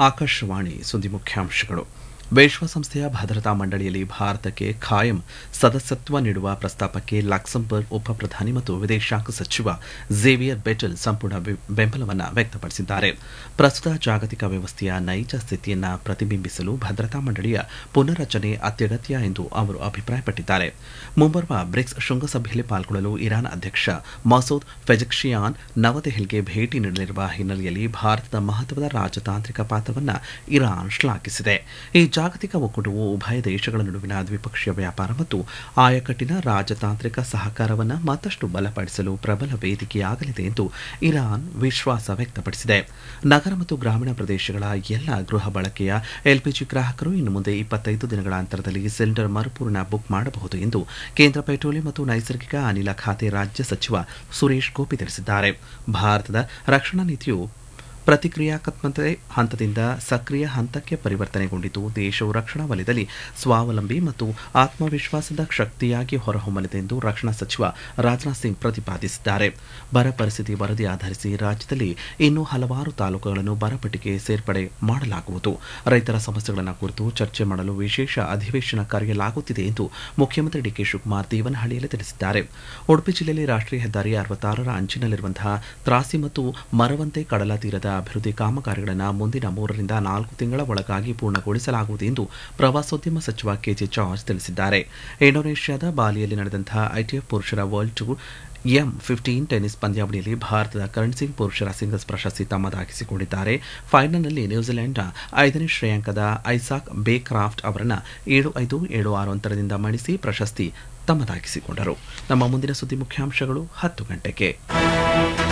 ಆಕಾಶವಾಣಿ ಸುದ್ದಿ ಮುಖ್ಯಾಂಶಗಳು ವಿಶ್ವಸಂಸ್ಥೆಯ ಭದ್ರತಾ ಮಂಡಳಿಯಲ್ಲಿ ಭಾರತಕ್ಕೆ ಖಾಯಂ ಸದಸ್ಯತ್ವ ನೀಡುವ ಪ್ರಸ್ತಾಪಕ್ಕೆ ಲಕ್ಸಂಬರ್ಗ್ ಉಪ ಪ್ರಧಾನಿ ಮತ್ತು ವಿದೇಶಾಂಗ ಸಚಿವ ಝೇವಿಯರ್ ಬೆಟಲ್ ಸಂಪೂರ್ಣ ಬೆಂಬಲವನ್ನು ವ್ಯಕ್ತಪಡಿಸಿದ್ದಾರೆ ಪ್ರಸ್ತುತ ಜಾಗತಿಕ ವ್ಯವಸ್ಥೆಯ ನೈಜ ಸ್ಥಿತಿಯನ್ನು ಪ್ರತಿಬಿಂಬಿಸಲು ಭದ್ರತಾ ಮಂಡಳಿಯ ಪುನರ್ರಚನೆ ಅತ್ಯಗತ್ಯ ಎಂದು ಅವರು ಅಭಿಪ್ರಾಯಪಟ್ಟಿದ್ದಾರೆ ಮುಂಬರುವ ಬ್ರಿಕ್ಸ್ ಶೃಂಗಸಭೆಯಲ್ಲಿ ಪಾಲ್ಗೊಳ್ಳಲು ಇರಾನ್ ಅಧ್ಯಕ್ಷ ಮಸೂದ್ ಫೆಜಕ್ಷಿಯಾನ್ ನವದೆಹಲಿಗೆ ಭೇಟಿ ನೀಡಲಿರುವ ಹಿನ್ನೆಲೆಯಲ್ಲಿ ಭಾರತದ ಮಹತ್ವದ ರಾಜತಾಂತ್ರಿಕ ಪಾತ್ರವನ್ನು ಇರಾನ್ ಶ್ಲಾಘಿಸಿದೆ ಈ ಜಾಗತಿಕ ಒಕ್ಕೂಟವು ಉಭಯ ದೇಶಗಳ ನಡುವಿನ ದ್ವಿಪಕ್ಷೀಯ ವ್ಯಾಪಾರ ಮತ್ತು ಆಯಕಟ್ಟಿನ ರಾಜತಾಂತ್ರಿಕ ಸಹಕಾರವನ್ನು ಮತ್ತಷ್ಟು ಬಲಪಡಿಸಲು ಪ್ರಬಲ ವೇದಿಕೆಯಾಗಲಿದೆ ಎಂದು ಇರಾನ್ ವಿಶ್ವಾಸ ವ್ಯಕ್ತಪಡಿಸಿದೆ ನಗರ ಮತ್ತು ಗ್ರಾಮೀಣ ಪ್ರದೇಶಗಳ ಎಲ್ಲ ಗೃಹ ಬಳಕೆಯ ಎಲ್ಪಿಜಿ ಗ್ರಾಹಕರು ಇನ್ನು ಮುಂದೆ ಇಪ್ಪತ್ತೈದು ದಿನಗಳ ಅಂತರದಲ್ಲಿ ಸಿಲಿಂಡರ್ ಮರುಪೂರ್ಣ ಬುಕ್ ಮಾಡಬಹುದು ಎಂದು ಕೇಂದ್ರ ಪೆಟ್ರೋಲಿಯಂ ಮತ್ತು ನೈಸರ್ಗಿಕ ಅನಿಲ ಖಾತೆ ರಾಜ್ಯ ಸಚಿವ ಸುರೇಶ್ ಗೋಪಿ ತಿಳಿಸಿದ್ದಾರೆ ಭಾರತದ ರಕ್ಷಣಾ ನೀತಿಯು ಪ್ರತಿಕ್ರಿಯಾತ್ಮಕ ಹಂತದಿಂದ ಸಕ್ರಿಯ ಹಂತಕ್ಕೆ ಪರಿವರ್ತನೆಗೊಂಡಿದ್ದು ದೇಶವು ರಕ್ಷಣಾ ವಲಯದಲ್ಲಿ ಸ್ವಾವಲಂಬಿ ಮತ್ತು ಆತ್ಮವಿಶ್ವಾಸದ ಶಕ್ತಿಯಾಗಿ ಹೊರಹೊಮ್ಮಲಿದೆ ಎಂದು ರಕ್ಷಣಾ ಸಚಿವ ರಾಜನಾಥ್ ಸಿಂಗ್ ಪ್ರತಿಪಾದಿಸಿದ್ದಾರೆ ಬರ ಪರಿಸ್ಥಿತಿ ವರದಿ ಆಧರಿಸಿ ರಾಜ್ಯದಲ್ಲಿ ಇನ್ನೂ ಹಲವಾರು ತಾಲೂಕುಗಳನ್ನು ಬರಪಟ್ಟಿಗೆ ಸೇರ್ಪಡೆ ಮಾಡಲಾಗುವುದು ರೈತರ ಸಮಸ್ಯೆಗಳನ್ನು ಕುರಿತು ಚರ್ಚೆ ಮಾಡಲು ವಿಶೇಷ ಅಧಿವೇಶನ ಕರೆಯಲಾಗುತ್ತಿದೆ ಎಂದು ಮುಖ್ಯಮಂತ್ರಿ ಡಿಕೆ ಶಿವಕುಮಾರ್ ದೇವನಹಳ್ಳಿಯಲ್ಲಿ ತಿಳಿಸಿದ್ದಾರೆ ಉಡುಪಿ ಜಿಲ್ಲೆಯಲ್ಲಿ ರಾಷ್ಟ್ರೀಯ ಹೆದ್ದಾರಿ ಅರವತ್ತಾರರ ಅಂಚಿನಲ್ಲಿರುವಂತಹ ತ್ರಾಸಿ ಮತ್ತು ಮರವಂತೆ ಕಡಲ ತೀರದ ಅಭಿವೃದ್ಧಿ ಕಾಮಗಾರಿಗಳನ್ನು ಮುಂದಿನ ಮೂರರಿಂದ ನಾಲ್ಕು ತಿಂಗಳ ಒಳಗಾಗಿ ಪೂರ್ಣಗೊಳಿಸಲಾಗುವುದು ಎಂದು ಪ್ರವಾಸೋದ್ಯಮ ಸಚಿವ ಕೆಜೆ ಜಾರ್ಜ್ ತಿಳಿಸಿದ್ದಾರೆ ಇಂಡೋನೇಷ್ಯಾದ ಬಾಲಿಯಲ್ಲಿ ನಡೆದಂತಹ ಐಟಿಎಫ್ ಪುರುಷರ world tour M fifteen tennis ಪಂದ್ಯಾವಳಿಯಲ್ಲಿ ಭಾರತದ ಕರಣ್ ಸಿಂಗ್ ಪುರುಷರ ಸಿಂಗಲ್ಸ್ ಪ್ರಶಸ್ತಿ ತಮ್ಮದಾಗಿಸಿಕೊಂಡಿದ್ದಾರೆ ಫೈನಲ್ನಲ್ಲಿ ನ್ಯೂಜಿಲೆಂಡ್ನ ಐದನೇ ಶ್ರೇಯಾಂಕದ ಐಸಾಕ್ ಬೇಕ್ರಾಫ್ಟ್ ಅವರನ್ನು ಏಳು ಐದು ಏಳು ಆರು ಅಂತರದಿಂದ ಮಣಿಸಿ ಪ್ರಶಸ್ತಿ ತಮ್ಮದಾಗಿಸಿಕೊಂಡರು ನಮ್ಮ ಮುಂದಿನ ಸುದ್ದಿ ಮುಖ್ಯಾಂಶಗಳು ಹತ್ತು ಗಂಟೆಗೆ